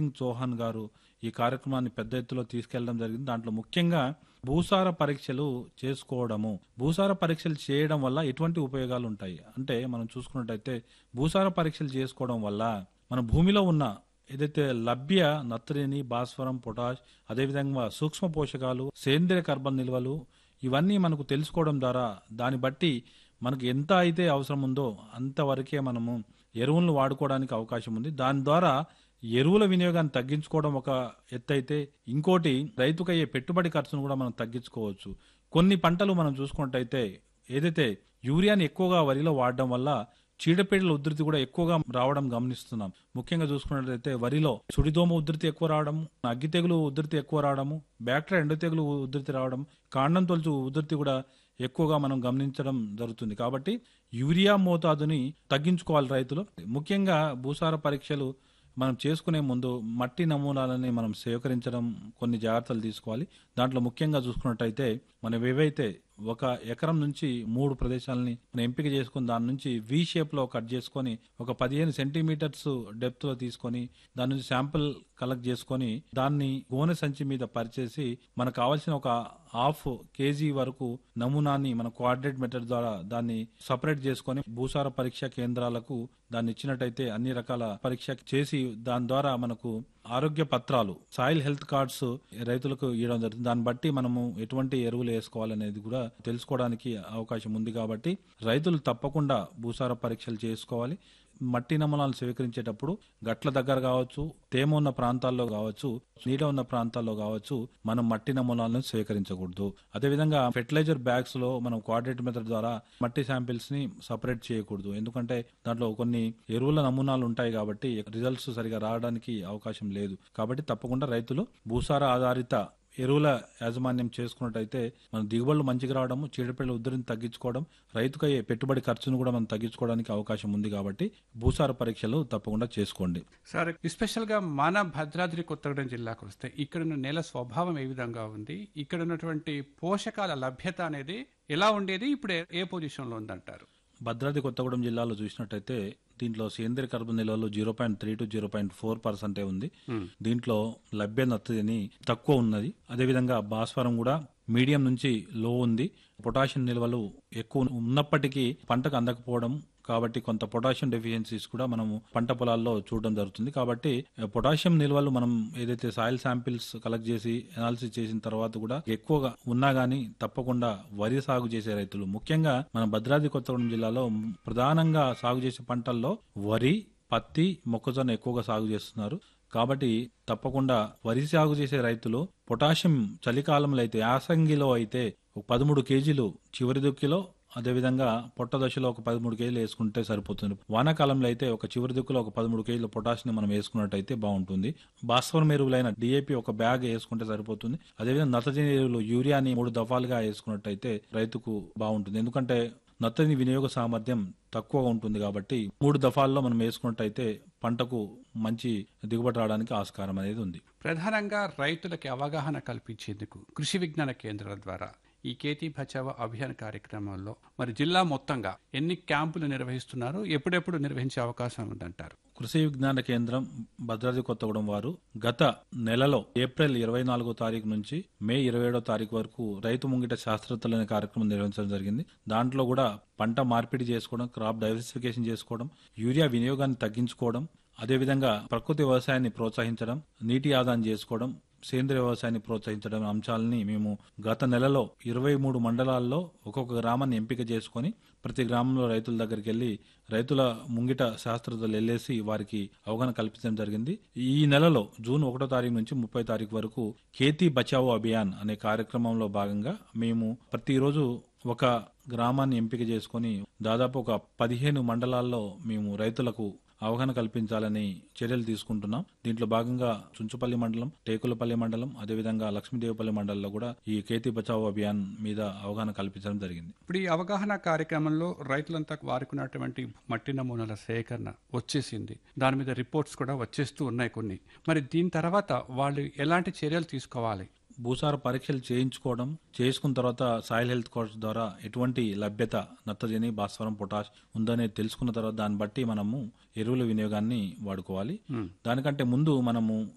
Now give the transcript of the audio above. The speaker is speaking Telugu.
సింగ్ చౌహాన్ గారు ఈ కార్యక్రమాన్ని పెద్ద ఎత్తులో తీసుకెళ్లడం జరిగింది దాంట్లో ముఖ్యంగా భూసార పరీక్షలు చేసుకోవడము భూసార పరీక్షలు చేయడం వల్ల ఎటువంటి ఉపయోగాలు ఉంటాయి అంటే మనం చూసుకున్నట్టయితే భూసార పరీక్షలు చేసుకోవడం వల్ల మన భూమిలో ఉన్న ఏదైతే లభ్య నత్రిని భాస్వరం పొటాష్ అదేవిధంగా సూక్ష్మ పోషకాలు సేంద్రియ కార్బన్ నిల్వలు ఇవన్నీ మనకు తెలుసుకోవడం ద్వారా దాన్ని బట్టి మనకు ఎంత అయితే అవసరం ఉందో అంతవరకే మనము ఎరువులను వాడుకోవడానికి అవకాశం ఉంది దాని ద్వారా ఎరువుల వినియోగాన్ని తగ్గించుకోవడం ఒక ఎత్తు అయితే ఇంకోటి రైతుకు అయ్యే పెట్టుబడి ఖర్చును కూడా మనం తగ్గించుకోవచ్చు కొన్ని పంటలు మనం చూసుకున్నట్టయితే ఏదైతే యూరియాని ఎక్కువగా వరిలో వాడడం వల్ల చీడపీడల ఉధృతి కూడా ఎక్కువగా రావడం గమనిస్తున్నాం ముఖ్యంగా చూసుకున్నట్లయితే వరిలో సుడిదోమ ఉధృతి ఎక్కువ రావడం అగ్గి తెగులు ఉధృతి ఎక్కువ రావడము బ్యాక్టీరియా ఎండు తెగులు ఉధృతి రావడం కాండం తొలుచు ఉధృతి కూడా ఎక్కువగా మనం గమనించడం జరుగుతుంది కాబట్టి యూరియా మోతాదుని తగ్గించుకోవాలి రైతులు ముఖ్యంగా భూసార పరీక్షలు మనం చేసుకునే ముందు మట్టి నమూనాలని మనం సేకరించడం కొన్ని జాగ్రత్తలు తీసుకోవాలి దాంట్లో ముఖ్యంగా చూసుకున్నట్టయితే మనం ఏవైతే ఒక ఎకరం నుంచి మూడు ప్రదేశాలని మనం ఎంపిక చేసుకుని దాని నుంచి వి షేప్ లో కట్ చేసుకొని ఒక పదిహేను సెంటీమీటర్స్ డెప్త్ లో తీసుకొని దాని నుంచి శాంపిల్ కలెక్ట్ చేసుకొని దాన్ని గోనె సంచి మీద పరిచేసి మనకు కావాల్సిన ఒక హాఫ్ కేజీ వరకు నమూనాని మన కోఆర్డినేట్ మెథడ్ ద్వారా దాన్ని సపరేట్ చేసుకొని భూసార పరీక్ష కేంద్రాలకు దాన్ని ఇచ్చినట్టయితే అన్ని రకాల పరీక్ష చేసి దాని ద్వారా మనకు ఆరోగ్య పత్రాలు సాయిల్ హెల్త్ కార్డ్స్ రైతులకు ఇవ్వడం జరుగుతుంది దాన్ని బట్టి మనము ఎటువంటి ఎరువులు వేసుకోవాలనేది కూడా తెలుసుకోవడానికి అవకాశం ఉంది కాబట్టి రైతులు తప్పకుండా భూసార పరీక్షలు చేసుకోవాలి మట్టి నమూనాలు స్వీకరించేటప్పుడు గట్ల దగ్గర కావచ్చు తేమ ఉన్న ప్రాంతాల్లో కావచ్చు నీడ ఉన్న ప్రాంతాల్లో కావచ్చు మనం మట్టి నమూనాలను స్వీకరించకూడదు అదేవిధంగా ఫెర్టిలైజర్ బ్యాగ్స్ లో మనం కోఆర్డినేట్ మెథడ్ ద్వారా మట్టి శాంపిల్స్ ని సపరేట్ చేయకూడదు ఎందుకంటే దాంట్లో కొన్ని ఎరువుల నమూనాలు ఉంటాయి కాబట్టి రిజల్ట్స్ సరిగా రావడానికి అవకాశం లేదు కాబట్టి తప్పకుండా రైతులు భూసార ఆధారిత ఎరువుల యాజమాన్యం చేసుకున్నట్టయితే మన దిగుబడులు మంచిగా రావడము చీడపీడల ఉధృతిని తగ్గించుకోవడం రైతుకు అయ్యే పెట్టుబడి ఖర్చును కూడా మనం తగ్గించుకోవడానికి అవకాశం ఉంది కాబట్టి భూసార పరీక్షలు తప్పకుండా చేసుకోండి సార్ ఎస్పెషల్ గా మన భద్రాద్రి కొత్తగూడెం జిల్లాకు వస్తే ఇక్కడ ఉన్న నేల స్వభావం ఏ విధంగా ఉంది ఇక్కడ ఉన్నటువంటి పోషకాల లభ్యత అనేది ఎలా ఉండేది ఇప్పుడు ఏ- ఏ పొజిషన్ లో ఉందంటారు భద్రాద్రి కొత్తగూడెం జిల్లాలో చూసినట్టయితే దీంట్లో సేంద్రియ కార్బన్ నిల్వలు zero point three to zero point four పర్సెంటే ఉంది దీంట్లో లభ్య నత్తిని తక్కువ ఉన్నది అదేవిధంగా భాస్వరం కూడా మీడియం నుంచి లో ఉంది పొటాషియం నిల్వలు ఎక్కువ ఉన్నప్పటికీ పంటకు అందకపోవడం కాబట్టి కొంత పొటాషియం డెఫిషియన్సీస్ కూడా మనము పంట పొలాల్లో చూడడం జరుగుతుంది కాబట్టి ఆ, పొటాషియం నిల్వలు మనం ఏదైతే సాయిల్ శాంపిల్స్ కలెక్ట్ చేసి అనాలిసిస్ చేసిన తర్వాత కూడా ఎక్కువగా ఉన్నా గానీ తప్పకుండా వరి సాగు చేసే రైతులు ముఖ్యంగా మన భద్రాద్రి కొత్తగూడెం జిల్లాలో ప్రధానంగా సాగు చేసే పంటల్లో వరి పత్తి మొక్కజొన్న ఎక్కువగా సాగు చేస్తున్నారు కాబట్టి తప్పకుండా వరి సాగు చేసే రైతులు పొటాషియం చలికాలంలో అయితే యాసంగిలో అయితే ఒక పదమూడు కేజీలు చివరి దుక్కిలో అదేవిధంగా పొట్ట దశలో ఒక పదమూడు కేజీలు వేసుకుంటే సరిపోతుంది వానాకాలంలో అయితే ఒక చివరి దిక్కులో ఒక పదమూడు కేజీల పొటాషియం మనం వేసుకున్నట్టయితే బాగుంటుంది భాస్వరం ఎరువులైన డిఏపి ఒక బ్యాగ్ వేసుకుంటే సరిపోతుంది అదేవిధంగా నత్రజని ఎరువులు యూరియాని మూడు దఫాలుగా వేసుకున్నట్టయితే రైతుకు బాగుంటుంది ఎందుకంటే నత్తని వినియోగ సామర్థ్యం తక్కువగా ఉంటుంది కాబట్టి మూడు దఫాల్లో మనం వేసుకున్నట్టయితే పంటకు మంచి దిగుబడి రావడానికి ఆస్కారం అనేది ఉంది ప్రధానంగా రైతులకి అవగాహన కల్పించేందుకు కృషి విజ్ఞాన కేంద్రాల ద్వారా ఈ కేతీ బచావో అభియాన్ కార్యక్రమంలో మరి జిల్లా మొత్తంగా ఎన్ని క్యాంపులు నిర్వహిస్తున్నారు ఎప్పుడెప్పుడు నిర్వహించే అవకాశం ఉందంటారు కృషి విజ్ఞాన కేంద్రం భద్రాద్రి కొత్తగూడెం వారు గత నెలలో ఏప్రిల్ ఇరవై నాలుగో తారీఖు నుంచి మే ఇరవై ఏడో తారీఖు వరకు రైతు ముంగిట శాస్త్రవేత్తలు అనే కార్యక్రమం నిర్వహించడం జరిగింది దాంట్లో కూడా పంట మార్పిడి చేసుకోవడం క్రాప్ డైవర్సిఫికేషన్ చేసుకోవడం యూరియా వినియోగాన్ని తగ్గించుకోవడం అదేవిధంగా ప్రకృతి వ్యవసాయాన్ని ప్రోత్సహించడం నీటి ఆదాయం చేసుకోవడం సేంద్రియ వ్యవసాయాన్ని ప్రోత్సహించడం అంశాలని మేము గత నెలలో ఇరవై మూడు మండలాల్లో ఒక్కొక్క గ్రామాన్ని ఎంపిక చేసుకొని ప్రతి గ్రామంలో రైతుల దగ్గరికి వెళ్ళి రైతుల ముంగిట శాస్త్రవేత్తలు వెళ్ళేసి వారికి అవగాహన కల్పించడం జరిగింది ఈ నెలలో జూన్ ఒకటో తారీఖు నుంచి ముప్పై తారీఖు వరకు ఖేతీ బచావో అభియాన్ అనే కార్యక్రమంలో భాగంగా మేము ప్రతిరోజు ఒక గ్రామాన్ని ఎంపిక చేసుకొని దాదాపు ఒక పదిహేను మండలాల్లో మేము రైతులకు అవగాహన కల్పించాలని చర్యలు తీసుకుంటున్నాం దీంట్లో భాగంగా చుంచుపల్లి మండలం టేకులపల్లి మండలం అదేవిధంగా లక్ష్మీదేవిపల్లి మండలంలో కూడా ఈ కేతీ బచావో అభియాన్ మీద అవగాహన కల్పించడం జరిగింది ఇప్పుడు ఈ అవగాహన కార్యక్రమంలో రైతులంతా వారుకున్నటువంటి మట్టి నమూనాల సేకరణ వచ్చేసింది దాని మీద రిపోర్ట్స్ కూడా వచ్చేస్తూ ఉన్నాయి కొన్ని మరి దీని తర్వాత వాళ్ళు ఎలాంటి చర్యలు తీసుకోవాలి భూసార పరీక్షలు చేయించుకోవడం చేసుకున్న తర్వాత సాయిల్ హెల్త్ కోర్స్ ద్వారా ఎటువంటి లభ్యత నత్రజని భాస్వరం పొటాష్ ఉందనే తెలుసుకున్న తర్వాత దాన్ని బట్టి మనము ఎరువుల వినియోగాన్ని వాడుకోవాలి దానికంటే ముందు మనము